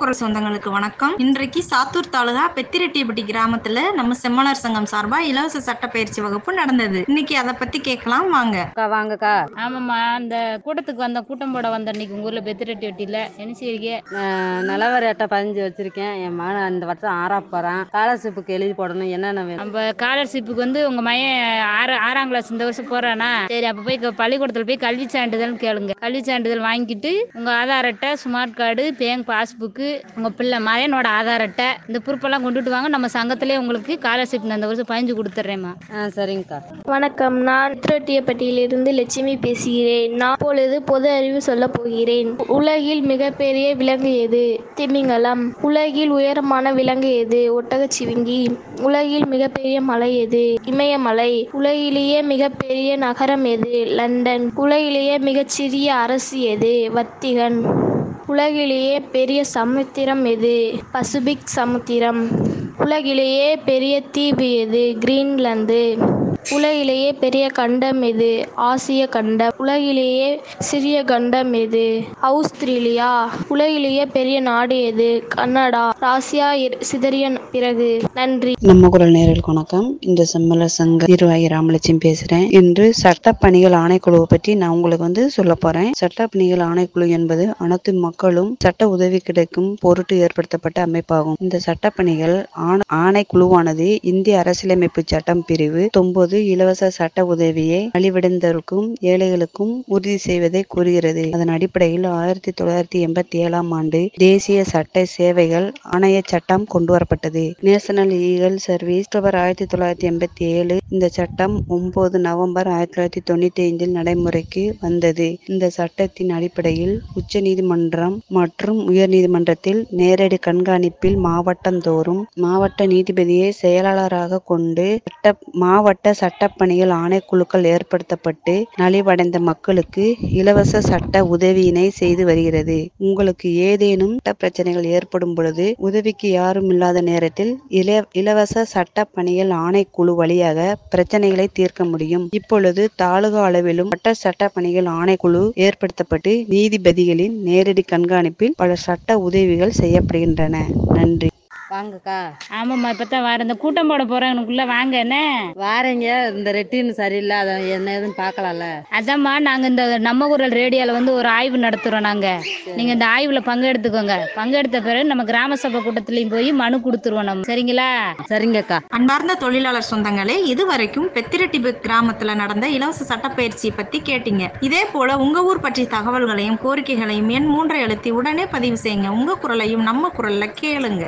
குரல் சொந்தங்களுக்கு வணக்கம் இன்றைக்கு சாத்தூர் தாலுகா பெத்திரெட்டிப்பட்டி கிராமத்துல நம்ம செம்மலர் சங்கம் சார்பா இலவச சட்ட பயிற்சி வகுப்பு நடந்தது இன்னைக்கு அதை பத்தி கேட்கலாம் வாங்க அக்கா வாங்கக்கா ஆமாம்மா அந்த கூட்டத்துக்கு வந்த கூட்டம் போட வந்த அன்னைக்கு உங்க ஊர்ல பெத்திரெட்டி வெட்டியில என்ன செய்றீங்க நான் நிலவரி அட்டை பதிஞ்சு வச்சிருக்கேன் என் மகன் இந்த வருஷம் ஆறா போறான் ஸ்காலர்ஷிப்புக்கு எழுதி போடணும் என்னென்ன வேணும் நம்ம ஸ்காலர்ஷிப்புக்கு வந்து உங்க மயன் ஆறு ஆறாம் கிளாஸ் இந்த வருஷம் போறானா சரி அப்ப போய் க- பள்ளிக்கூடத்துல போய் கல்வி சான்றிதழ் கேளுங்க கல்வி சான்றிதழ் வாங்கிட்டு உங்க ஆதார் அட்டை ஸ்மார்ட் கார்டு பேங்க் பாஸ்புக்கு உங்க பிள்ளை மயனோட ஆதார் அட்டை இந்த பொறுப்பெல்லாம் கொண்டுட்டு வாங்க நம்ம சங்கத்திலே உங்களுக்கு ஸ்காலர்ஷிப் இந்த வருஷம் பதிஞ்சு கொடுத்துட்றேம்மா ஆ சரிங்கக்கா வணக்கம் நான் திருவட்டியப்பட்டியிலிருந்து லட்சுமி பேசுகிறேன் நான் இப்பொழுது பொது அறிவு சொல்லப் போகிறேன் உலகில் மிகப்பெரிய விலங்கு எது திமிங்கலம் உலகில் உயரமான விலங்கு எது ஒட்டகச்சிவிங்கி உலகில் மிகப்பெரிய மலை எது இமயமலை உலகிலேயே மிகப்பெரிய நகரம் எது லண்டன் உலகிலேயே மிகச்சிறிய அரசு எது வத்திகன் உலகிலேயே பெரிய சமுத்திரம் எது பசிபிக் சமுத்திரம் உலகிலேயே பெரிய தீவு எது கிரீன்லாந்து உலகிலேயே பெரிய கண்டம் எது ஆசிய கண்டம் உலகிலேயே சிறிய கண்டம் எது ஆஸ்திரேலியா உலகிலேயே பெரிய நாடு எது கனடா ராசியா இர்- சிதறிய பிறகு நன்றி நம்ம குரல் நேரலுக்கு வணக்கம் இந்த செம்மலர் சங்க நிர்வாகி ராமலட்சுமி பேசுறேன் இன்று சட்ட பணிகள் ஆணைக்குழுவை பற்றி நான் உங்களுக்கு வந்து சொல்ல போறேன் சட்ட பணிகள் ஆணைக்குழு என்பது அனைத்து மக்களும் சட்ட உதவி கிடைக்கும் பொருட்டு ஏற்படுத்தப்பட்ட அமைப்பாகும் இந்த சட்ட பணிகள் ஆண- ஆணைக்குழுவானது இந்திய அரசியலமைப்பு சட்டம் பிரிவு தொன்பது இலவச சட்ட உதவியை நலிவடைந்தவருக்கும் ஏழைகளுக்கும் உறுதி செய்வதை கூறுகிறது அதன் அடிப்படையில் ஆயிரத்தி தொள்ளாயிரத்தி எண்பத்தி ஏழாம் ஆண்டு தேசிய சட்ட சேவைகள் ஆணைய சட்டம் கொண்டு வரப்பட்டது நேஷனல் ஈகல் சர்வீஸ் அக்டோபர் ஆயிரத்தி தொள்ளாயிரத்தி எண்பத்தி ஏழு இந்த சட்டம் ஒன்பது நவம்பர் ஆயிரத்தி தொள்ளாயிரத்தி தொண்ணூத்தி ஐந்தில் நடைமுறைக்கு வந்தது இந்த சட்டத்தின் அடிப்படையில் உச்ச நீதிமன்றம் மற்றும் உயர் நீதிமன்றத்தில் நேரடி கண்காணிப்பில் மாவட்டந்தோறும் மாவட்ட நீதிபதியை செயலாளராக கொண்டு சட்ட மாவட்ட சட்டப்பணிகள் ஆணைக்குழுக்கள் ஏற்படுத்தப்பட்டு நலிவடைந்த மக்களுக்கு இலவச சட்ட உதவியினை செய்து வருகிறது உங்களுக்கு ஏதேனும் சட்ட பிரச்சனைகள் ஏற்படும் பொழுது உதவிக்கு யாரும் இல்லாத நேரத்தில் இல இலவச சட்ட பணிகள் ஆணைக்குழு வழியாக பிரச்சனைகளை தீர்க்க முடியும் இப்பொழுது தாலுகா அளவிலும் சட்ட சட்ட பணிகள் ஆணைக்குழு ஏற்படுத்தப்பட்டு நீதிபதிகளின் நேரடி கண்காணிப்பில் பல சட்ட உதவிகள் செய்யப்படுகின்றன நன்றி வாங்கக்கா ஆமாம்மா இப்பதான் வர இந்த கூட்டம் போட போறவனுக்குள்ள வாங்க என்ன வாரீங்க இந்த ரெட்டின்னு சரியில்லை அதை என்ன ஏதுன்னு பார்க்கலாம்ல அதாம்மா நாங்க இந்த நம்ம குரல் ரேடியோல வந்து ஒரு ஆய்வு நடத்துறோம் நாங்க நீங்க இந்த ஆய்வுல பங்கெடுத்துக்கோங்க பங்கெடுத்த பிறகு நம்ம கிராம சபை கூட்டத்திலையும் போய் மனு கொடுத்துருவோம் நம்ம சரிங்களா சரிங்கக்கா அன்பார்ந்த தொழிலாளர் சொந்தங்களே இதுவரைக்கும் பெத்திரெட்டி கிராமத்துல நடந்த இலவச சட்டப்பயிற்சியை பத்தி கேட்டீங்க இதே போல உங்க ஊர் பற்றிய தகவல்களையும் கோரிக்கைகளையும் எண் மூன்றை எழுத்தி உடனே பதிவு செய்யுங்க உங்க குரலையும் நம்ம குரல்ல கேளுங்க